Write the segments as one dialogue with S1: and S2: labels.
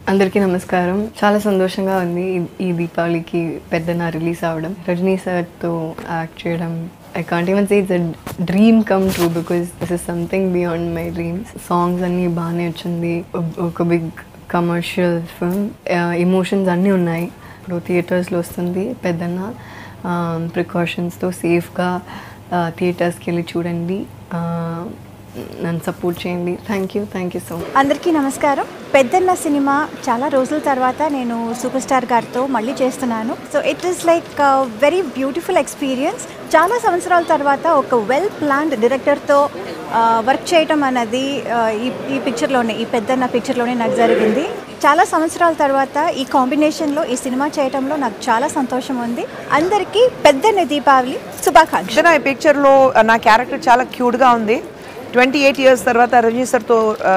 S1: అందరికీ నమస్కారం చాలా సంతోషంగా ఉంది ఈ- ఈ దీపావళికి పెద్దన రిలీజ్ అవ్వడం రజనీ సార్తో యాక్ట్ చేయడం I can't even say it's a dream come true because this is something beyond my dreams songs అన్నీ బాగానే వచ్చింది ఒక- ఒక బిగ్ కమర్షియల్ ఫిల్మ్ ఎమోషన్స్ అన్నీ ఉన్నాయి ఇప్పుడు థియేటర్స్లో వస్తుంది పెద్దన్న ప్రికాషన్స్తో సేఫ్గా థియేటర్స్కి వెళ్ళి చూడండి ఆ, నన్ను సపోర్ట్ చేయండి thank you thank you so much
S2: అందరికీ నమస్కారం పెద్దన్న సినిమా చాలా రోజుల తర్వాత నేను సూపర్ స్టార్ గారితో మళ్ళీ చేస్తున్నాను so it is like very beautiful experience చాలా సంవత్సరాల తర్వాత ఒక వెల్ ప్లాన్డ్ డైరెక్టర్తో వర్క్ చేయటం అన్నది ఆ, ఈ ఈ పిక్చర్లోనే ఈ పెద్దన్న పిక్చర్లోనే నాకు జరిగింది చాలా సంవత్సరాల తర్వాత ఈ కాంబినేషన్లో ఈ సినిమా చేయటంలో నాకు చాలా సంతోషం ఉంది అందరికీ పెద్దన్న దీపావళి శుభాకాంక్ష
S3: అక్షర ఈ పిక్చర్లో నా క్యారెక్టర్ చాలా క్యూట్గా ఉంది ట్వంటీ ఎయిట్ ఇయర్స్ తర్వాత రజనీ సార్తో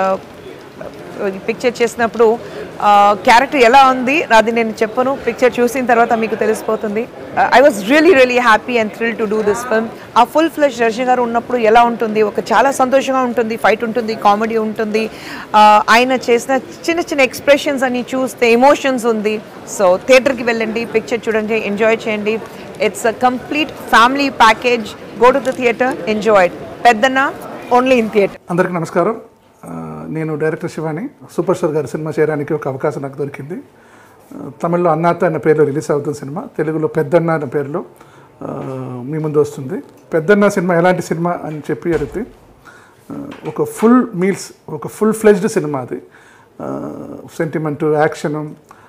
S3: ఈ పిక్చర్ చేసినప్పుడు క్యారెక్టర్ ఎలా ఉంది అది నేను చెప్పను పిక్చర్ చూసిన తర్వాత మీకు తెలిసిపోతుంది I was really really happy and thrill to do this film uh full fledged Rajini garu ఉన్నప్పుడు ఎలా ఉంటుంది ఒక చాలా సంతోషంగా ఉంటుంది ఫైట్ ఉంటుంది కామెడీ ఉంటుంది Uh, ఆయన చేసిన చిన్న చిన్న ఎక్స్ప్రెషన్స్ అని చూస్తే ఎమోషన్స్ ఉంది సో థియేటర్కి వెళ్ళండి పిక్చర్ చూడండి ఎంజాయ్ చేయండి it's a complete family package go to the theatre enjoyed Peddanna only in theatre
S4: అందరికీ నమస్కారం ఆ, నేను డైరెక్టర్ శివాని సూపర్ స్టార్ గారి సినిమా చేయడానికి ఒక అవకాశం నాకు దొరికింది ఆ, తమిళ్లో అన్నాత అనే పేరులో రిలీజ్ అవుతుంది సినిమా తెలుగులో పెద్దన్న అనే పేరులో ఆ, మీ ముందు వస్తుంది పెద్దన్న సినిమా ఎలాంటి సినిమా అని చెప్పి అడిగితే ఆ, ఒక ఫుల్ మీల్స్ ఒక ఫుల్ ఫ్లెజ్డ్ సినిమా అది సెంటిమెంటు యాక్షను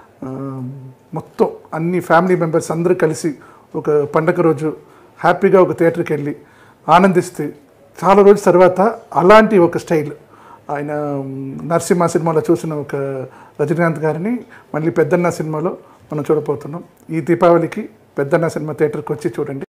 S4: మొత్తం అన్ని ఫ్యామిలీ మెంబర్స్ అందరూ కలిసి ఒక పండగ రోజు హ్యాపీగా ఒక థియేటర్కి వెళ్ళి ఆనందిస్తే చాలా రోజుల తర్వాత అలాంటి ఒక స్టైల్ ఆయన మ్, నరసింహ సినిమాలో చూసిన ఒక రజనీకాంత్ గారిని మళ్ళీ పెద్దన్న సినిమాలో మనం చూడబోతున్నాం ఈ దీపావళికి పెద్దన్న సినిమా థియేటర్కి వచ్చి చూడండి